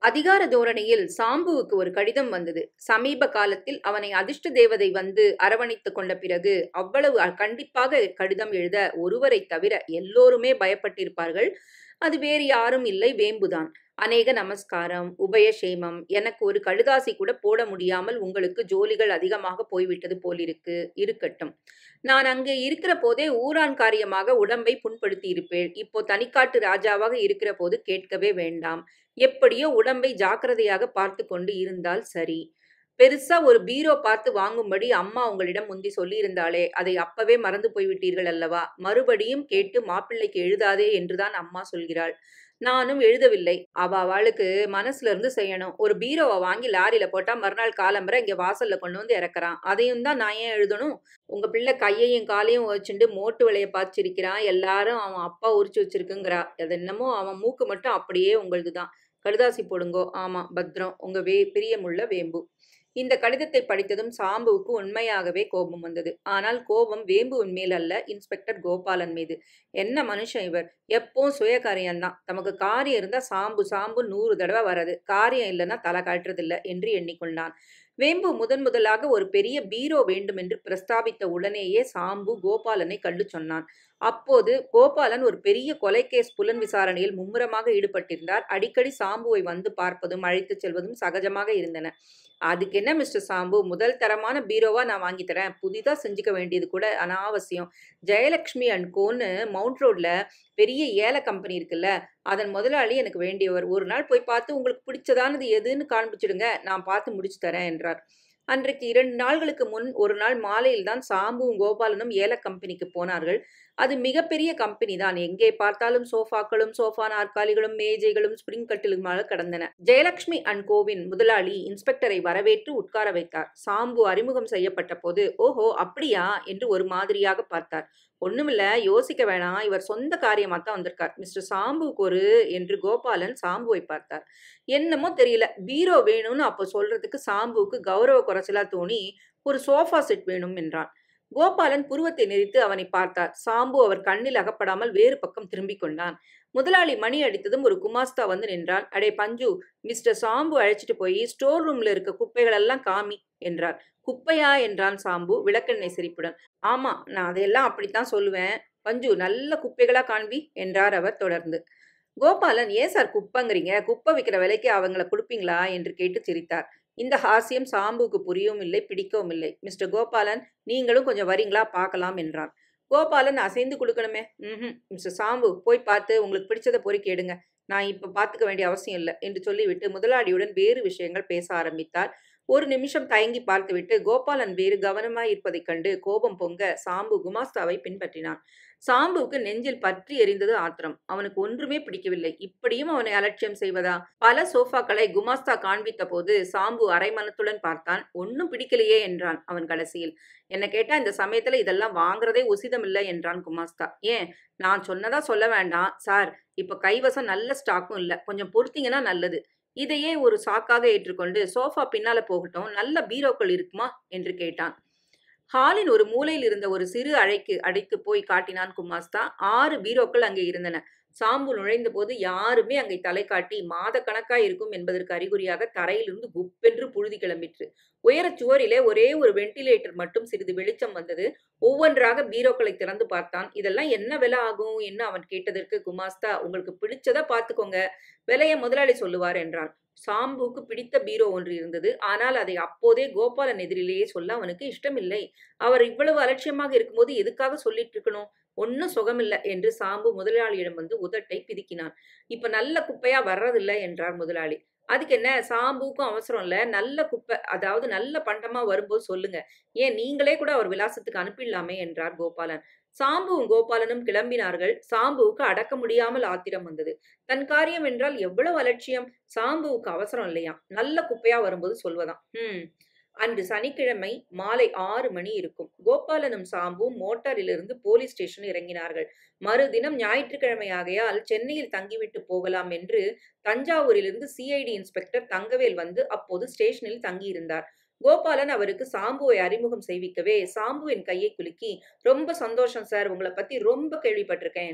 அதிகார தோரணையில் சாம்புவுக்கு ஒரு கடிதம் வந்தது சமீப காலத்தில் அவனை அதிர்ஷ்ட தேவதை வந்து அரவணைத்துக் கொண்ட பிறகு அவ்வளவு அ- கண்டிப்பாக கடிதம் எழுத ஒருவரை தவிர எல்லோருமே பயப்பட்டிருப்பார்கள் அது வேறு யாரும் இல்லை வேம்புதான் அநேக நமஸ்காரம் உபயசேமம் எனக்கு ஒரு கழுதாசி கூட போட முடியாமல் உங்களுக்கு ஜோலிகள் அதிகமாக போய்விட்டது போலிருக்கு இருக்கட்டும் நான் அங்கே இருக்கிற போதே ஊரான் காரியமாக உடம்பை புண்படுத்தி இருப்பேன் இப்போ தனிக்காட்டு ராஜாவாக இருக்கிற போது கேட்கவே வேண்டாம் எப்படியோ உடம்பை ஜாக்கிரதையாக பார்த்து கொண்டு இருந்தால் சரி பெருசா ஒரு பீரோ பார்த்து வாங்கும்படி அம்மா உங்களிடம் முந்தி சொல்லியிருந்தாளே அதை அப்பவே மறந்து போய்விட்டீர்கள் அல்லவா மறுபடியும் கேட்டு மாப்பிள்ளைக்கு எழுதாதே என்றுதான் அம்மா சொல்கிறாள் நானும் எழுதவில்லை அவ அவளுக்கு மனசுல இருந்து செய்யணும் ஒரு பீரோவை வாங்கி லாரியில போட்டா மறுநாள் காலம்பரை இங்க வாசல்ல கொண்டு வந்து இறக்குறான் அதையும் தான் நான் ஏன் எழுதணும் உங்க பிள்ளை கையையும் காலையும் வச்சுட்டு மோட்டு விலைய பாய்ச்சிருக்கிறான் எல்லாரும் அவன் அப்பா உரிச்சு வச்சிருக்குங்கிறா அது என்னமோ அவன் மூக்கு மட்டும் அப்படியே உங்களுது தான் கடுதாசி போடுங்கோ ஆமா பத்ரம் உங்க வே பிரியமுள்ள வேம்பு இந்த கடிதத்தை படித்ததும் சாம்புவுக்கு உண்மையாகவே கோபம் வந்தது ஆனால் கோபம் வேம்புவின் மேல் அல்ல இன்ஸ்பெக்டர் கோபாலன் மீது என்ன மனுஷன் இவர் எப்பவும் சுயகாரியம்தான் தமக்கு காரியம் இருந்தா சாம்பு சாம்பு நூறு தடவை வர்றது காரியம் இல்லைன்னா தலை காட்டுறதில்ல என்று எண்ணிக்கொண்டான் வேம்பு முதன் முதலாக ஒரு பெரிய பீரோ வேண்டும் என்று பிரஸ்தாபித்த உடனேயே சாம்பு கோபாலனை கண்டு சொன்னான் அப்போது கோபாலன் ஒரு பெரிய கொலைகேஸ் புலன் விசாரணையில் மும்முரமாக ஈடுபட்டிருந்தார் அடிக்கடி சாம்புவை வந்து பார்ப்பதும் அழைத்துச் செல்வதும் சகஜமாக இருந்தன அதுக்கு என்ன மிஸ்டர் சாம்பு முதல் தரமான பீரோவா நான் வாங்கி தரேன் புதிதா செஞ்சுக்க வேண்டியது கூட அனாவசியம் ஜெயலக்ஷ்மி அண்ட் கோன்னு மவுண்ட் ரோட்ல பெரிய ஏல கம்பெனி இருக்குல்ல அதன் முதலாளி எனக்கு வேண்டியவர் ஒரு நாள் போய் பார்த்து உங்களுக்கு பிடிச்சதானது எதுன்னு காண்பிச்சிடுங்க நான் பார்த்து முடிச்சு தரேன் என்றார் அன்றைக்கு இரண்டு நாள்களுக்கு முன் ஒரு நாள் மாலையில் தான் சாம்புவும் கோபாலனும் ஏல கம்பெனிக்கு போனார்கள் அது மிகப்பெரிய கம்பெனி தான் எங்கே பார்த்தாலும் சோஃபாக்களும் சோஃபா நாற்காலிகளும் மேஜைகளும் ஸ்பிரிங் கட்டிலுமாக கடந்தன ஜெயலட்சுமி அண்ட் கோவின் முதலாளி இன்ஸ்பெக்டரை வரவேற்று உட்கார வைத்தார் சாம்பு அறிமுகம் செய்யப்பட்ட போது ஓஹோ அப்படியா என்று ஒரு மாதிரியாக பார்த்தார் ஒண்ணுமில்ல யோசிக்க வேணாம் இவர் சொந்த காரியமா தான் வந்திருக்கார் மிஸ்டர் சாம்புவுக்கு ஒரு என்று கோபாலன் சாம்புவை பார்த்தார் என்னமோ தெரியல பீரோ வேணும்னு அப்போ சொல்றதுக்கு சாம்புவுக்கு கௌரவ குறைச்சலா தோணி ஒரு சோஃபா செட் வேணும் என்றான் கோபாலன் புருவத்தை நெறித்து அவனை பார்த்தார் சாம்பு அவர் கண்ணில் அகப்படாமல் வேறு பக்கம் திரும்பிக் கொண்டான் முதலாளி மணி அடித்ததும் ஒரு குமாஸ்தா வந்து நின்றான் அடே பஞ்சு மிஸ்டர் சாம்பு அழைச்சிட்டு போய் ஸ்டோர் ரூம்ல இருக்க குப்பைகள் எல்லாம் காமி என்றார் குப்பையா என்றான் சாம்பு விளக்கெண்ணெய் சிரிப்புடன் ஆமா நான் அதையெல்லாம் அப்படித்தான் சொல்லுவேன் பஞ்சு நல்ல குப்பைகளா காண்பி என்றார் அவர் தொடர்ந்து கோபாலன் ஏன் சார் குப்பைங்கிறீங்க குப்பை விற்கிற விலைக்கு அவங்கள கொடுப்பீங்களா என்று கேட்டு சிரித்தார் இந்த ஹாஸ்யம் சாம்புக்கு புரியவும் இல்லை பிடிக்கவும் இல்லை மிஸ்டர் கோபாலன் நீங்களும் கொஞ்சம் வரீங்களா பார்க்கலாம் என்றான் கோபாலன் அசைந்து கொடுக்கணுமே ம் மிஸ்டர் சாம்பு போய் பார்த்து உங்களுக்கு பிடிச்சதை பொறுக்கி எடுங்க நான் இப்போ பார்த்துக்க வேண்டிய அவசியம் இல்லை என்று சொல்லிவிட்டு முதலாளியுடன் வேறு விஷயங்கள் பேச ஆரம்பித்தார் ஒரு நிமிஷம் தயங்கி பார்த்துவிட்டு கோபாலன் வேறு கவனமாய் இருப்பதைக் கண்டு கோபம் பொங்க சாம்பு குமாஸ்தாவை பின்பற்றினான் சாம்புவுக்கு நெஞ்சில் பற்றி எரிந்தது ஆத்திரம் அவனுக்கு ஒன்றுமே பிடிக்கவில்லை இப்படியும் அவனை அலட்சியம் செய்வதா பல சோஃபாக்களை குமாஸ்தா காண்பித்த போது சாம்பு அரைமனத்துடன் பார்த்தான் ஒன்னும் பிடிக்கலையே என்றான் அவன் கடைசியில் என்ன கேட்டா இந்த சமயத்துல இதெல்லாம் வாங்குறதே உசிதம் இல்லை என்றான் குமாஸ்தா ஏன் நான் சொன்னதா சொல்ல வேண்டாம் சார் இப்ப கைவசம் நல்ல ஸ்டாக்கும் இல்ல கொஞ்சம் பொறுத்தீங்கன்னா நல்லது இதையே ஒரு சாக்காக ஏற்றுக்கொண்டு சோஃபா பின்னால போகட்டும் நல்ல பீரோக்கள் இருக்குமா என்று கேட்டான் ஹாலின் ஒரு மூலையில் இருந்த ஒரு சிறு அறைக்கு அடைத்து போய் காட்டினான் குமாஸ்தா ஆறு பீரோக்கள் அங்கே இருந்தன சாம்பு நுழைந்த போது யாருமே அங்கே தலை காட்டி மாத கணக்காய் இருக்கும் என்பதற்கு அறிகுறியாக தரையிலிருந்து குப்பென்று புழுதி கிளம்பிற்று உயரச் சுவரிலே ஒரே ஒரு வெண்டிலேட்டர் மட்டும் சிறிது வெளிச்சம் வந்தது ஒவ்வொன்றாக பீரோக்களை திறந்து பார்த்தான் இதெல்லாம் என்ன விலை ஆகும் என்று அவன் கேட்டதற்கு குமாஸ்தா உங்களுக்கு பிடிச்சதா பார்த்துக்கோங்க விலையை முதலாளி சொல்லுவார் என்றான் சாம்புவுக்கு பிடித்த பீரோ ஒன்று இருந்தது ஆனால் அதை அப்போதே கோபாலன் எதிரிலேயே சொல்ல அவனுக்கு இஷ்டமில்லை அவர் இவ்வளவு அலட்சியமாக இருக்கும்போது எதுக்காக சொல்லிட்டு இருக்கணும் ஒன்னும் சுகமில்லை என்று சாம்பு முதலாளியிடம் வந்து உதட்டை பிதுக்கினான் இப்ப நல்ல குப்பையா வர்றதில்ல என்றார் முதலாளி அதுக்கு என்ன சாம்புக்கும் அவசரம் இல்ல நல்ல குப்பை அதாவது நல்ல பண்டமா வரும்போது சொல்லுங்க ஏன் நீங்களே கூட அவர் விலாசத்துக்கு அனுப்பிடலாமே என்றார் கோபாலன் சாம்புவும் கோபாலனும் கிளம்பினார்கள் சாம்புவுக்கு அடக்க முடியாமல் ஆத்திரம் வந்தது தன் காரியம் என்றால் எவ்வளவு அலட்சியம் சாம்புவுக்கு அவசரம் இல்லையா நல்ல குப்பையா வரும்போது சொல்வதாம் ஹம் அன்று சனிக்கிழமை மாலை ஆறு மணி இருக்கும் கோபாலனும் சாம்பும் மோட்டாரிலிருந்து போலீஸ் ஸ்டேஷன் இறங்கினார்கள் மறுதினம் ஞாயிற்றுக்கிழமை ஆகையால் சென்னையில் தங்கிவிட்டு போகலாம் என்று தஞ்சாவூரிலிருந்து சிஐடி இன்ஸ்பெக்டர் தங்கவேல் வந்து அப்போது ஸ்டேஷனில் தங்கியிருந்தார் கோபாலன் அவருக்கு சாம்புவை அறிமுகம் செய்விக்கவே சாம்புவின் கையை குலுக்கி ரொம்ப சந்தோஷம் சார் உங்களை பத்தி ரொம்ப கேள்விப்பட்டிருக்கேன் என்றார்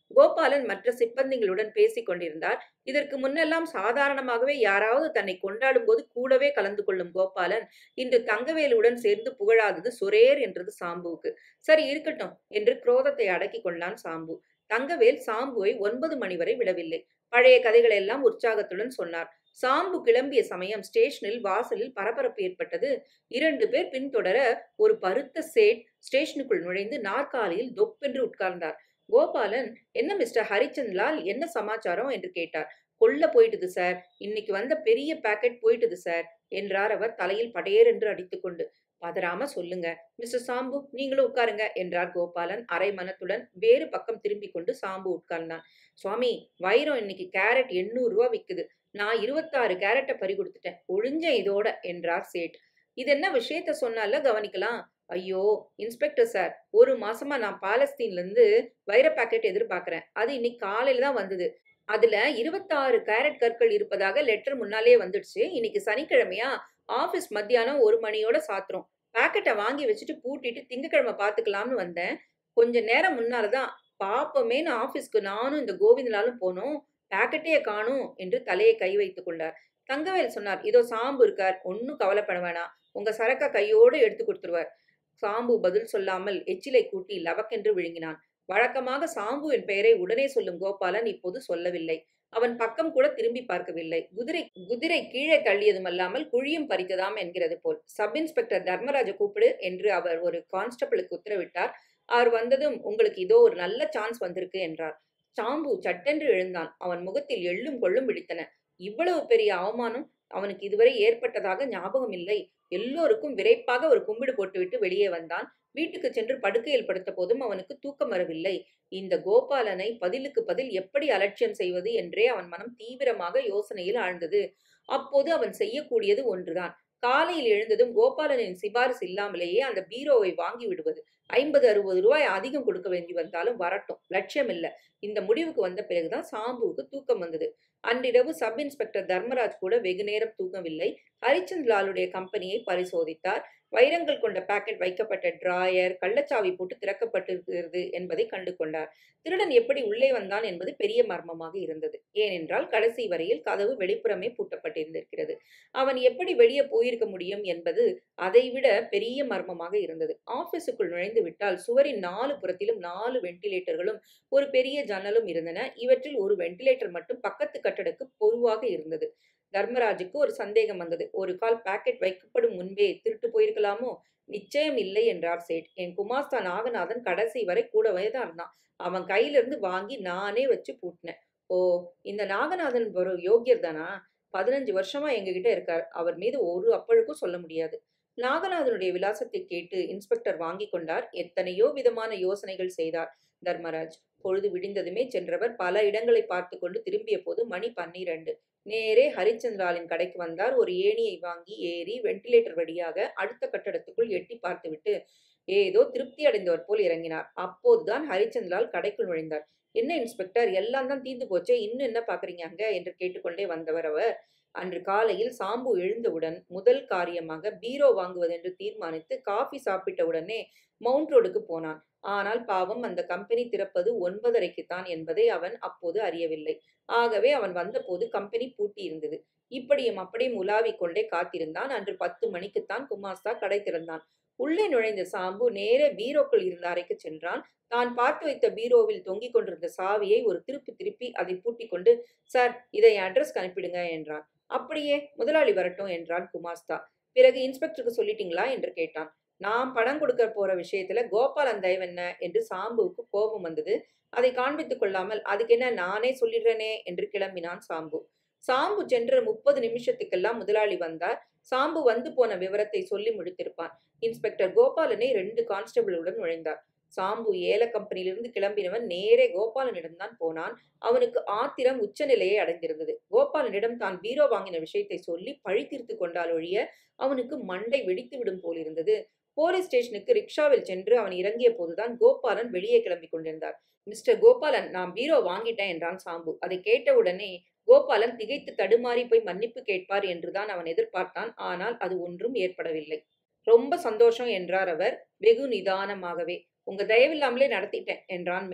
கோபாலன் மற்ற சிப்பந்திகளுடன் பேசிக் கொண்டிருந்தார் இதற்கு முன்னெல்லாம் சாதாரணமாகவே யாராவது தன்னை கொண்டாடும் போது கூடவே கலந்து கொள்ளும் கோபாலன் இன்று தங்கவேலுடன் சேர்ந்து புகழாதது சொரேர் என்றது சாம்புவுக்கு சரி இருக்கட்டும் என்று குரோதத்தை அடக்கிக் கொண்டான் சாம்பு தங்கவேல் சாம்புவை ஒன்பது மணி வரை விடவில்லை பழைய கதைகளை எல்லாம் உற்சாகத்துடன் சொன்னார் சாம்பு கிளம்பிய சமயம் ஸ்டேஷனில் வாசலில் பரபரப்பு ஏற்பட்டது இரண்டு பேர் பின்தொடர ஒரு பருத்த சேட் ஸ்டேஷனுக்குள் நுழைந்து நாற்காலியில் தொப்பென்று உட்கார்ந்தார் கோபாலன் என்ன மிஸ்டர் ஹரிச்சந்த்லால் என்ன சமாச்சாரம் என்று கேட்டார் கொல்ல போயிட்டுது சார் இன்னைக்கு வந்த பெரிய பாக்கெட் போயிட்டுது சார் என்றார் அவர் தலையில் படையேர் என்று அடித்துக்கொண்டு பதறாம சொல்லுங்க மிஸ்டர் சாம்பு நீங்களும் உட்காருங்க என்றார் கோபாலன் அரை மனத்துடன் வேறு பக்கம் திரும்பிக் கொண்டு சாம்பு உட்கார்ந்தான் சுவாமி வைரம் இன்னைக்கு கேரட் எண்ணூறு ரூபா விக்குது நான் இருபத்தாறு கேரட்டை பறி கொடுத்துட்டேன் ஒழிஞ்ச இதோட என்றார் சேட் இது என்ன விஷயத்த சொன்னால கவனிக்கலாம் ஐயோ இன்ஸ்பெக்டர் சார் ஒரு மாசமா நான் பாலஸ்தீன்ல இருந்து வைர பாக்கெட் எதிர்பார்க்கறேன் அது இன்னைக்கு காலையில தான் வந்தது அதுல இருபத்தாறு கேரட் கற்கள் இருப்பதாக லெட்டர் முன்னாலே வந்துடுச்சு இன்னைக்கு சனிக்கிழமையா ஆபீஸ் மத்தியானம் ஒரு மணியோட சாத்துறோம் பாக்கெட்டை வாங்கி வச்சுட்டு பூட்டிட்டு திங்கக்கிழமை பார்த்துக்கலாம்னு வந்தேன் கொஞ்ச நேரம் முன்னாலதான் பாப்பமேன்னு ஆபீஸ்க்கு நானும் இந்த கோவிந்தலாலும் போனோம் பாக்கெட்டையே காணும் என்று தலையை கை வைத்துக் கொண்டார் தங்கவேல் சொன்னார் இதோ சாம்பு இருக்கார் ஒன்னும் கவலைப்பட வேணாம் உங்க சரக்க கையோடு எடுத்து கொடுத்துருவார் சாம்பு பதில் சொல்லாமல் எச்சிலை கூட்டி லவக்கென்று விழுங்கினான் வழக்கமாக சாம்பு என் பெயரை உடனே சொல்லும் கோபாலன் இப்போது சொல்லவில்லை அவன் பக்கம் கூட திரும்பி பார்க்கவில்லை குதிரை குதிரை கீழே தள்ளியதும் அல்லாமல் குழியும் பறித்ததாம் என்கிறது போல் சப் இன்ஸ்பெக்டர் தர்மராஜ கூப்பிடு என்று அவர் ஒரு கான்ஸ்டபிளுக்கு உத்தரவிட்டார் அவர் வந்ததும் உங்களுக்கு இதோ ஒரு நல்ல சான்ஸ் வந்திருக்கு என்றார் சாம்பு சட்டென்று எழுந்தான் அவன் முகத்தில் எள்ளும் கொள்ளும் விழித்தன இவ்வளவு பெரிய அவமானம் அவனுக்கு இதுவரை ஏற்பட்டதாக ஞாபகம் இல்லை எல்லோருக்கும் விரைப்பாக ஒரு கும்பிடு போட்டுவிட்டு வெளியே வந்தான் வீட்டுக்கு சென்று படுக்கையில் படுத்த போதும் அவனுக்கு தூக்கம் வரவில்லை இந்த கோபாலனை பதிலுக்கு பதில் எப்படி அலட்சியம் செய்வது என்றே அவன் மனம் தீவிரமாக யோசனையில் ஆழ்ந்தது அப்போது அவன் செய்யக்கூடியது ஒன்றுதான் காலையில் எழுந்ததும் கோபாலனின் சிபாரிசு இல்லாமலேயே அந்த பீரோவை வாங்கி விடுவது ஐம்பது அறுபது ரூபாய் அதிகம் கொடுக்க வேண்டி வந்தாலும் வரட்டும் லட்சியம் இல்ல இந்த முடிவுக்கு வந்த பிறகுதான் சாம்புவுக்கு தூக்கம் வந்தது அன்றிரவு சப் இன்ஸ்பெக்டர் தர்மராஜ் கூட வெகு நேரம் தூங்கவில்லை ஹரிச்சந்த் லாலுடைய கம்பெனியை பரிசோதித்தார் வைரங்கள் கொண்ட பாக்கெட் வைக்கப்பட்ட டிராயர் கள்ளச்சாவி போட்டு திறக்கப்பட்டிருக்கிறது என்பதை கண்டு கொண்டார் திருடன் எப்படி உள்ளே வந்தான் என்பது பெரிய மர்மமாக இருந்தது ஏனென்றால் கடைசி வரையில் கதவு வெளிப்புறமே பூட்டப்பட்டிருந்திருக்கிறது அவன் எப்படி வெளியே போயிருக்க முடியும் என்பது அதைவிட பெரிய மர்மமாக இருந்தது ஆபீஸுக்குள் நுழைந்து விட்டால் சுவரின் நாலு புறத்திலும் நாலு வெண்டிலேட்டர்களும் ஒரு பெரிய ஜன்னலும் இருந்தன இவற்றில் ஒரு வெண்டிலேட்டர் மட்டும் பக்கத்து கட்டடக்கு பொதுவாக இருந்தது தர்மராஜுக்கு ஒரு சந்தேகம் வந்தது ஒரு கால் பாக்கெட் வைக்கப்படும் முன்பே திருட்டு போயிருக்கலாமோ நிச்சயம் இல்லை என்றார் சேட் என் குமாஸ்தா நாகநாதன் கடைசி வரை கூடவே தான் இருந்தான் அவன் கையிலிருந்து வாங்கி நானே வச்சு பூட்டினேன் ஓ இந்த நாகநாதன் ஒரு யோகியர் தானா பதினஞ்சு வருஷமா எங்ககிட்ட இருக்கார் அவர் மீது ஒரு அப்பழுக்கும் சொல்ல முடியாது நாகநாதனுடைய விலாசத்தை கேட்டு இன்ஸ்பெக்டர் வாங்கி கொண்டார் எத்தனையோ விதமான யோசனைகள் செய்தார் தர்மராஜ் பொழுது விடிந்ததுமே சென்றவர் பல இடங்களை பார்த்து கொண்டு திரும்பிய போது மணி பன்னிரண்டு நேரே ஹரிச்சந்திராலின் கடைக்கு வந்தார் ஒரு ஏணியை வாங்கி ஏறி வெண்டிலேட்டர் வழியாக அடுத்த கட்டடத்துக்குள் எட்டி பார்த்துவிட்டு ஏதோ திருப்தி அடைந்தவர் போல் இறங்கினார் அப்போதுதான் ஹரிச்சந்திரால் கடைக்குள் நுழைந்தார் என்ன இன்ஸ்பெக்டர் எல்லாம் தான் தீர்ந்து போச்சே இன்னும் என்ன பாக்குறீங்க அங்க என்று கேட்டுக்கொண்டே வந்தவர் அவர் அன்று காலையில் சாம்பு எழுந்தவுடன் முதல் காரியமாக பீரோ வாங்குவதென்று தீர்மானித்து காஃபி சாப்பிட்ட உடனே மவுண்ட் ரோடுக்கு போனான் ஆனால் பாவம் அந்த கம்பெனி திறப்பது ஒன்பதரைக்குத்தான் என்பதை அவன் அப்போது அறியவில்லை ஆகவே அவன் வந்தபோது கம்பெனி பூட்டி இருந்தது இப்படியும் அப்படியும் உலாவிக் கொண்டே காத்திருந்தான் அன்று பத்து மணிக்குத்தான் குமாஸ்தா கடை திறந்தான் உள்ளே நுழைந்த சாம்பு நேரே பீரோக்குள் இருந்த அறைக்கு சென்றான் தான் பார்த்து வைத்த பீரோவில் தொங்கிக் கொண்டிருந்த சாவியை ஒரு திருப்பி திருப்பி அதை பூட்டி கொண்டு சார் இதை என் அட்ரஸ்க்கு அனுப்பிடுங்க என்றான் அப்படியே முதலாளி வரட்டும் என்றான் குமாஸ்தா பிறகு இன்ஸ்பெக்டருக்கு சொல்லிட்டீங்களா என்று கேட்டான் நான் பணம் கொடுக்க போற விஷயத்துல கோபாலன் தயவென்ன என்று சாம்புவுக்கு கோபம் வந்தது அதை காண்பித்துக் கொள்ளாமல் அதுக்கு என்ன நானே சொல்லிடுறேனே என்று கிளம்பினான் சாம்பு சாம்பு சென்ற முப்பது நிமிஷத்துக்கெல்லாம் முதலாளி வந்தார் சாம்பு வந்து போன விவரத்தை சொல்லி முடித்திருப்பான் இன்ஸ்பெக்டர் கோபாலனை ரெண்டு கான்ஸ்டபிளுடன் நுழைந்தார் சாம்பு ஏல கம்பெனியிலிருந்து கிளம்பினவன் நேரே கோபாலனிடம்தான் போனான் அவனுக்கு ஆத்திரம் உச்சநிலையை அடைந்திருந்தது கோபாலனிடம் தான் பீரோ வாங்கின விஷயத்தை சொல்லி பழி தீர்த்து கொண்டால் ஒழிய அவனுக்கு மண்டை வெடித்து விடும் போலிருந்தது போலீஸ் ஸ்டேஷனுக்கு ரிக்ஷாவில் சென்று அவன் இறங்கிய போதுதான் கோபாலன் வெளியே கிளம்பி கொண்டிருந்தார் மிஸ்டர் கோபாலன் நான் பீரோ வாங்கிட்டேன் என்றான் சாம்பு அதை கேட்டவுடனே கோபாலன் திகைத்து தடுமாறி போய் மன்னிப்பு கேட்பார் என்றுதான் அவன் எதிர்பார்த்தான் ஆனால் அது ஒன்றும் ஏற்படவில்லை ரொம்ப சந்தோஷம் என்றார் அவர் வெகு நிதானமாகவே உங்க தயவில்லாமலே நடத்திட்டேன் என்றான் மேலும்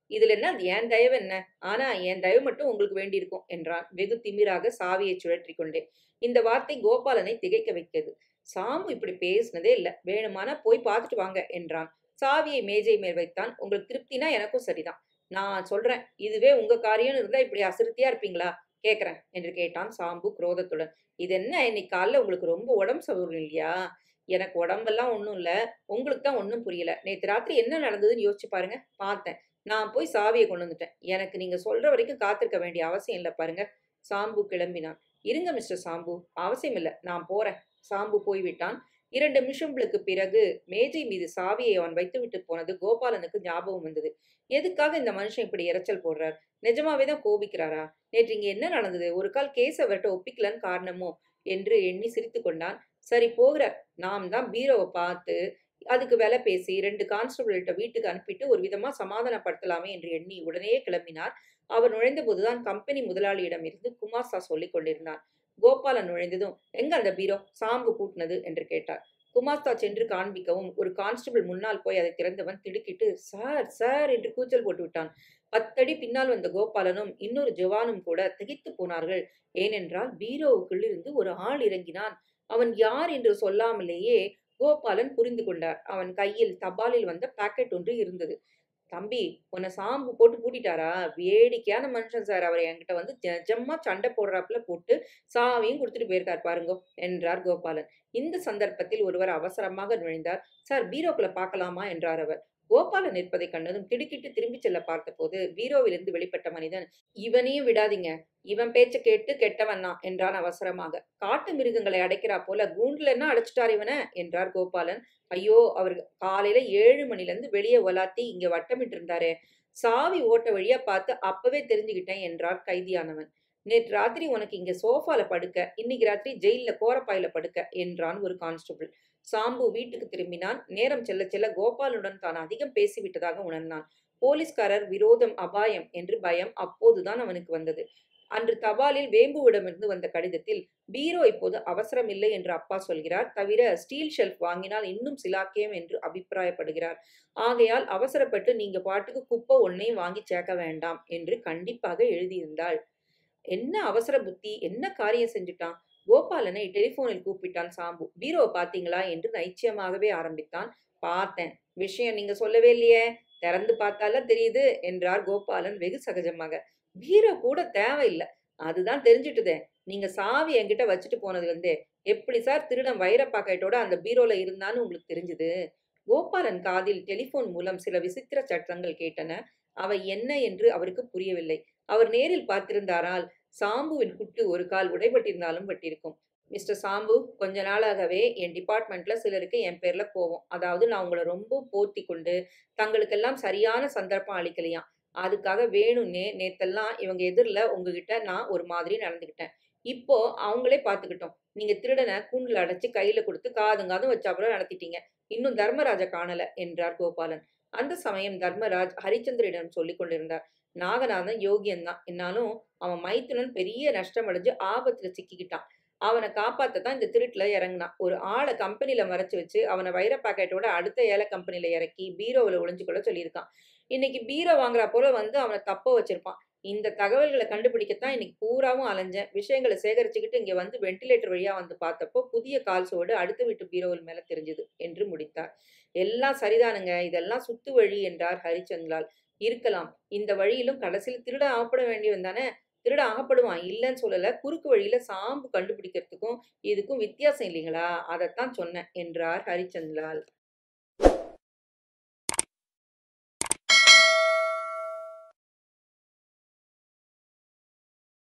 இதுல என்ன அது என் தயவு என்ன ஆனா என் தயவு மட்டும் உங்களுக்கு வேண்டியிருக்கும் என்றான் வெகு திமிராக சாவியை சுழற்றி கொண்டே இந்த வார்த்தை கோபாலனை திகைக்க வைத்தது சாம்பு இப்படி பேசினதே இல்ல வேணுமானா போய் பார்த்துட்டு வாங்க என்றான் சாவியை மேஜை மேல் வைத்தான் உங்களுக்கு திருப்தினா எனக்கும் சரிதான் நான் சொல்றேன் இதுவே உங்க காரியம்னு இருந்தா இப்படி அசிருத்தியா இருப்பீங்களா கேக்குறேன் என்று கேட்டான் சாம்பு குரோதத்துடன் இது என்ன இன்னைக்கு காலைல உங்களுக்கு ரொம்ப உடம்பு சௌகரியம் இல்லையா எனக்கு உடம்பெல்லாம் ஒன்றும் இல்லை உங்களுக்கு தான் ஒன்றும் புரியல நேற்று ராத்திரி என்ன நடந்ததுன்னு யோசிச்சு பாருங்க பார்த்தேன் நான் போய் சாவியை கொண்டு வந்துட்டேன் எனக்கு நீங்க சொல்ற வரைக்கும் காத்திருக்க வேண்டிய அவசியம் இல்லை பாருங்க சாம்பு கிளம்பினான் இருங்க மிஸ்டர் சாம்பு அவசியம் இல்லை நான் போறேன் சாம்பு போய்விட்டான் இரண்டு நிமிஷங்களுக்கு பிறகு மேஜை மீது சாவியை அவன் வைத்துவிட்டு போனது கோபாலனுக்கு ஞாபகம் வந்தது எதுக்காக இந்த மனுஷன் இப்படி இரைச்சல் போடுறார் நிஜமாவே தான் கோபிக்கிறாரா நேற்று இங்க என்ன நடந்தது ஒரு கால் கேஸ் அவர்கிட்ட ஒப்பிக்கலன்னு காரணமோ என்று எண்ணி சிரித்து கொண்டான் சரி போகிற நாம் தான் பீரோவை பார்த்து அதுக்கு விலை பேசி ரெண்டு கான்ஸ்டபிள்கிட்ட வீட்டுக்கு அனுப்பிட்டு ஒரு விதமா சமாதானப்படுத்தலாமே என்று எண்ணி உடனே கிளம்பினார் அவர் நுழைந்த போதுதான் கம்பெனி முதலாளியிடம் இருந்து குமாஸ்தா சொல்லிக் கொண்டிருந்தார் கோபாலன் நுழைந்ததும் எங்க அந்த பீரோ சாம்பு பூட்டினது என்று கேட்டார் குமாஸ்தா சென்று காண்பிக்கவும் ஒரு கான்ஸ்டபிள் முன்னால் போய் அதை திறந்தவன் திடுக்கிட்டு சார் சார் என்று கூச்சல் போட்டு விட்டான் பத்தடி பின்னால் வந்த கோபாலனும் இன்னொரு ஜவானும் கூட திகைத்து போனார்கள் ஏனென்றால் பீரோவுக்குள் இருந்து ஒரு ஆள் இறங்கினான் அவன் யார் என்று சொல்லாமலேயே கோபாலன் புரிந்து கொண்டார் அவன் கையில் தபாலில் வந்த பாக்கெட் ஒன்று இருந்தது தம்பி உன்னை சாம்பு போட்டு பூட்டிட்டாரா வேடிக்கையான மனுஷன் சார் அவர் என்கிட்ட வந்து ஜம்மா சண்டை போடுறாப்புல போட்டு சாவியும் கொடுத்துட்டு போயிருக்கார் பாருங்க என்றார் கோபாலன் இந்த சந்தர்ப்பத்தில் ஒருவர் அவசரமாக நுழைந்தார் சார் பீரோக்குள்ள பார்க்கலாமா என்றார் அவர் கோபாலன் நிற்பதை கண்டதும் திடுக்கிட்டு திரும்பிச் செல்ல பார்த்தபோது பீரோவிலிருந்து வெளிப்பட்ட மனிதன் இவனையும் விடாதீங்க இவன் பேச்ச கேட்டு கெட்டவன் தான் என்றான் அவசரமாக காட்டு மிருகங்களை அடைக்கிறா போல கூண்டுல என்ன அடைச்சிட்டார் இவன என்றார் கோபாலன் ஐயோ அவர் காலையில ஏழு மணில இருந்து வெளியே ஒலாத்தி இங்க வட்டமிட்டு இருந்தாரே சாவி ஓட்ட வழியா பார்த்து அப்பவே தெரிஞ்சுக்கிட்டேன் என்றார் கைதியானவன் நேற்று ராத்திரி உனக்கு இங்க சோஃபால படுக்க இன்னைக்கு ராத்திரி ஜெயில கோரப்பாயில படுக்க என்றான் ஒரு கான்ஸ்டபிள் சாம்பு வீட்டுக்கு திரும்பினான் நேரம் செல்ல செல்ல கோபாலுடன் தான் அதிகம் பேசிவிட்டதாக உணர்ந்தான் போலீஸ்காரர் விரோதம் அபாயம் என்று பயம் அப்போதுதான் அவனுக்கு வந்தது அன்று தபாலில் வேம்புவிடமிருந்து வந்த கடிதத்தில் பீரோ இப்போது அவசரம் இல்லை என்று அப்பா சொல்கிறார் தவிர ஸ்டீல் ஷெல்ஃப் வாங்கினால் இன்னும் சிலாக்கியம் என்று அபிப்பிராயப்படுகிறார் ஆகையால் அவசரப்பட்டு நீங்க பாட்டுக்கு குப்பை ஒன்னையும் வாங்கி சேர்க்க வேண்டாம் என்று கண்டிப்பாக எழுதியிருந்தாள் என்ன அவசர புத்தி என்ன காரியம் செஞ்சுட்டான் கோபாலனை டெலிபோனில் கூப்பிட்டான் சாம்பு பீரோவை பாத்தீங்களா என்று நைச்சியமாகவே ஆரம்பித்தான் பார்த்தேன் விஷயம் நீங்க சொல்லவே இல்லையே திறந்து பார்த்தால தெரியுது என்றார் கோபாலன் வெகு சகஜமாக பீரோ கூட தேவையில்லை அதுதான் தெரிஞ்சிட்டுதே நீங்க சாவி என்கிட்ட வச்சுட்டு போனது வந்து எப்படி சார் திருடன் வைர பாக்கெட்டோட அந்த பீரோல இருந்தான்னு உங்களுக்கு தெரிஞ்சுது கோபாலன் காதில் டெலிபோன் மூலம் சில விசித்திர சட்டங்கள் கேட்டன அவை என்ன என்று அவருக்கு புரியவில்லை அவர் நேரில் பார்த்திருந்தாரால் சாம்புவின் குட்டு ஒரு கால் உடைபட்டிருந்தாலும் பட்டிருக்கும் மிஸ்டர் சாம்பு கொஞ்ச நாளாகவே என் டிபார்ட்மெண்ட்ல சிலருக்கு என் பேர்ல கோவம் அதாவது நான் உங்களை ரொம்ப போத்தி கொண்டு தங்களுக்கெல்லாம் சரியான சந்தர்ப்பம் அளிக்கலையாம் அதுக்காக வேணும்னே நேத்தெல்லாம் இவங்க எதிரில் உங்ககிட்ட நான் ஒரு மாதிரி நடந்துக்கிட்டேன் இப்போ அவங்களே பார்த்துக்கிட்டோம் நீங்க திருடனை கூண்டில் அடைச்சு கையில கொடுத்து காதுங்காதும் வச்சாப்புல நடத்திட்டீங்க இன்னும் தர்மராஜ காணல என்றார் கோபாலன் அந்த சமயம் தர்மராஜ் ஹரிச்சந்திரிடம் சொல்லிக் கொண்டிருந்தார் நாகநாதன் யோகியன் தான் என்னாலும் அவன் மைத்துனன் பெரிய நஷ்டம் அடைஞ்சு ஆபத்துல சிக்கிக்கிட்டான் அவனை காப்பாத்த தான் இந்த திருட்டுல இறங்கினான் ஒரு ஆளை கம்பெனில மறைச்சு வச்சு அவனை வைர பாக்கெட்டோட அடுத்த ஏல கம்பெனில இறக்கி பீரோவில் ஒளிஞ்சுக்கொள்ள சொல்லியிருக்கான் இன்னைக்கு பீரோ வாங்குறா போல வந்து அவனை தப்ப வச்சிருப்பான் இந்த தகவல்களை கண்டுபிடிக்கத்தான் இன்னைக்கு பூராவும் அலைஞ்சேன் விஷயங்களை சேகரிச்சுக்கிட்டு இங்க வந்து வெண்டிலேட்டர் வழியா வந்து பார்த்தப்போ புதிய கால் சோடு அடுத்த வீட்டு பீரோவில் மேல தெரிஞ்சது என்று முடித்தார் எல்லாம் சரிதானுங்க இதெல்லாம் சுத்து வழி என்றார் ஹரிச்சந்திலால் இருக்கலாம் இந்த வழியிலும் கடைசியில் திருட ஆகப்பட வேண்டியவன் தானே திருட ஆகப்படுவான் இல்லைன்னு சொல்லல குறுக்கு வழியில சாம்பு கண்டுபிடிக்கிறதுக்கும் இதுக்கும் வித்தியாசம் இல்லைங்களா அதைத்தான் சொன்னேன் என்றார் ஹரிச்சந்திலால்